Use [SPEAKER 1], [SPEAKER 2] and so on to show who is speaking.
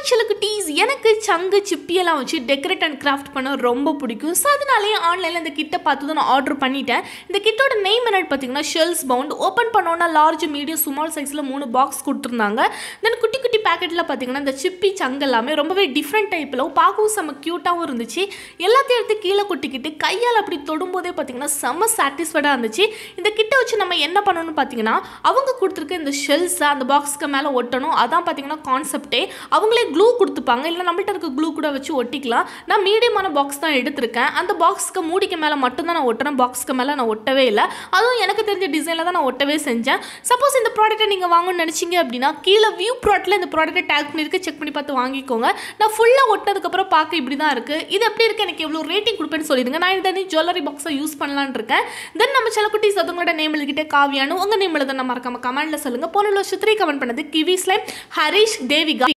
[SPEAKER 1] சிலுக்குட்டீஸ் எனக்கு சங்கு சிப்பியெல்லாம் வச்சு டெக்கரேட் அண்ட் கிராஃப்ட் பண்ண ரொம்ப பிடிக்கும் ஸோ அதனாலேயே ஆன்லைனில் இந்த கிட்டை பார்த்து தான் நான் ஆர்டர் பண்ணிட்டேன் இந்த கிட்டோட நெய்ம் என்னன்னு பார்த்தீங்கன்னா ஷெல்ஸ் பவுண்ட் ஓப்பன் பண்ணோன்னா லார்ஜ் மீடியம் ஸ்மால் சைஸில் மூணு பாக்ஸ் கொடுத்துருந்தாங்க தென் குட்டி குட்டி பேக்கெட்டில் பார்த்தீங்கன்னா இந்த சிப்பி சங்கு எல்லாமே ரொம்பவே டிஃப்ரெண்ட் டைப்பில் பார்க்கவும் செம்ம க்யூட்டாகவும் இருந்துச்சு எல்லாத்தையும் எடுத்து கீழே கொட்டிக்கிட்டு கையால் அப்படி தொடும்போதே பார்த்தீங்கன்னா செம்ம சாட்டிஸ்ஃபைடாக இருந்துச்சு இந்த கிட்ட வச்சு நம்ம என்ன பண்ணணும்னு பார்த்தீங்கன்னா அவங்க கொடுத்துருக்க இந்த ஷெல்ஸை அந்த பாக்ஸ்க்கு மேலே ஒட்டணும் அதான் பார்த்தீங்கன்னா கான்செப்டே அவங்களே க்ளூ கொடுத்துப்பாங்க இல்லை நம்மள்ட்ட இருக்க க்ளூ கூட வச்சு ஒட்டிக்கலாம் நான் மீடியமான பாக்ஸ் தான் எடுத்திருக்கேன் அந்த பாக்ஸ்க்கு மூடிக்கு மேலே மட்டும்தான் நான் ஒட்டுறேன் பாக்ஸ்க்கு மேலே நான் ஒட்டவே இல்லை அதுவும் எனக்கு தெரிஞ்ச டிசைனில் தான் நான் ஒட்டவே செஞ்சேன் சப்போஸ் இந்த ப்ராடக்ட்டை நீங்கள் வாங்கணும்னு நினச்சிங்க அப்படின்னா கீழே வியூ ப்ராடக்ட்டில் இந்த ப்ராடக்ட்டை டேக் பண்ணியிருக்கு செக் பண்ணி பார்த்து வாங்கிக்கோங்க நான் ஃபுல்லாக ஒட்டினதுக்கப்புறம் பார்க்க இப்படி தான் இருக்குது இது எப்படி இருக்குது எனக்கு எவ்வளோ ரேட்டிங் கொடுப்பேன்னு சொல்லிடுங்க நான் இந்த ஜுவல்லரி பாக்ஸை யூஸ் பண்ணலான்னு இருக்கேன் தென் நம்ம செலக்குட்டி சதுங்களோட நேம் எழுதிக்கிட்டே காவியானு உங்கள் நேம் எழுத நான் மறக்காம கமெண்ட்டில் சொல்லுங்கள் போன வருஷத்துலேயே கமெண்ட் பண்ணது கிவி ஸ்லைம் ஹரிஷ் தேவிகா